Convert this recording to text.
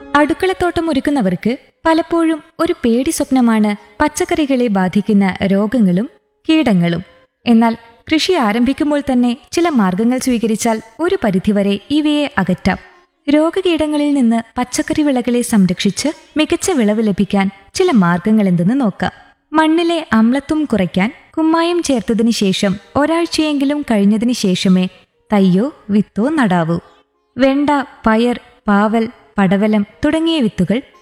അടുക്കളത്തോട്ടം ഒരുക്കുന്നവർക്ക് പലപ്പോഴും ഒരു പേടി സ്വപ്നമാണ് പച്ചക്കറികളെ ബാധിക്കുന്ന രോഗങ്ങളും കീടങ്ങളും എന്നാൽ കൃഷി ആരംഭിക്കുമ്പോൾ തന്നെ ചില മാർഗങ്ങൾ സ്വീകരിച്ചാൽ ഒരു പരിധിവരെ ഇവയെ അകറ്റാം രോഗകീടങ്ങളിൽ നിന്ന് പച്ചക്കറി വിളകളെ സംരക്ഷിച്ച് മികച്ച വിളവ് ലഭിക്കാൻ ചില മാർഗങ്ങൾ എന്തെന്ന് നോക്കാം മണ്ണിലെ അമ്ലത്വം കുറയ്ക്കാൻ കുമ്മായം ചേർത്തതിനു ശേഷം ഒരാഴ്ചയെങ്കിലും കഴിഞ്ഞതിന് ശേഷമേ തയ്യോ വിത്തോ നടാവൂ വെണ്ട പയർ പാവൽ പടവലം തുടങ്ങിയ വിത്തുകൾ